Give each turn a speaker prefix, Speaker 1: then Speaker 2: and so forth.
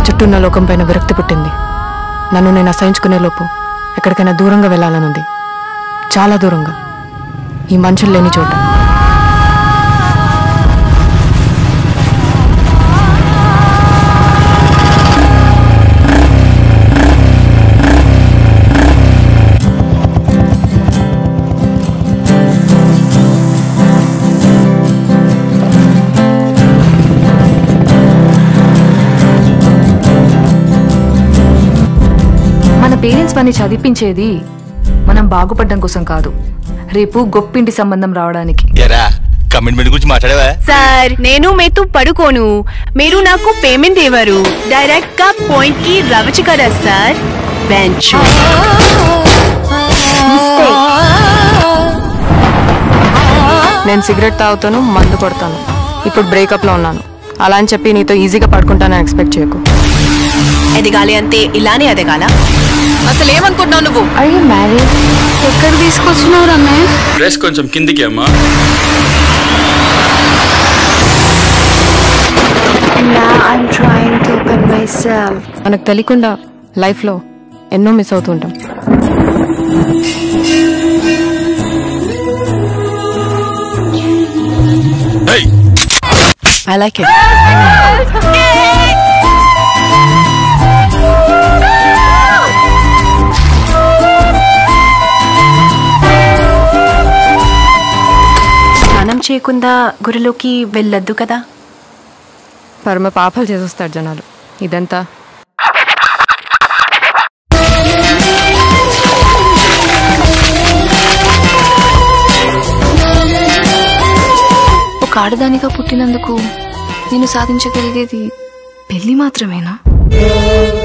Speaker 1: చుట్టూ ఉన్న లోకం పైన విరక్తి పుట్టింది నన్ను నేను అసహించుకునే లోపు ఎక్కడికైనా దూరంగా వెళ్ళాలనుంది చాలా దూరంగా ఈ మనుషులు లేని చోట
Speaker 2: మన పేరెంట్స్ మనని చదివించేది మనం బాగుపడడం కోసం కాదు రేపు గొప్పింటి సంబంధం రావడానికి
Speaker 3: ఎరా కమిట్మెంట్ గురించి మాట్లాడావా
Speaker 4: సార్ నేను మీతో పడుకోను మీరు నాకు పేమెంట్ ఇవ్వరు డైరెక్ట్ గా పాయింట్ కి రవచ్చు కదా సార్ బెంచ్
Speaker 1: నేను సిగరెట్ తాగుతాను మందు కొడతాను ఇప్పుడు బ్రేకప్లో ఉన్నాను అలా అని చెప్పి నీతో ఈజీగా పడుకుంటానని ఎక్స్పెక్ట్ చేయకు
Speaker 4: ఎదగాలి అంతే ఇలానే ఎదగాల
Speaker 1: అసలు ఏమనుకుంటున్నావు నువ్వు
Speaker 2: అయ్యో మ్యారేజ్ ఎక్కడ తీసుకొచ్చినావు రమేష్
Speaker 5: డ్రెస్ కొంచెం కిందికి అమ్మా
Speaker 1: మనకు తెలియకుండా లైఫ్లో ఎన్నో మిస్ అవుతూ ఉంటాం
Speaker 5: ఏయ్,
Speaker 4: ఐ లైక్ ఇట్ స్నానం చేయకుండా గుడిలోకి వెళ్ళొద్దు కదా
Speaker 1: పరమ పాపాలు చేసేస్తారు జనాలు ఇదంతా
Speaker 2: ఒక ఆడదానిగా పుట్టినందుకు నేను సాధించగలిగేది పెళ్లి మాత్రమేనా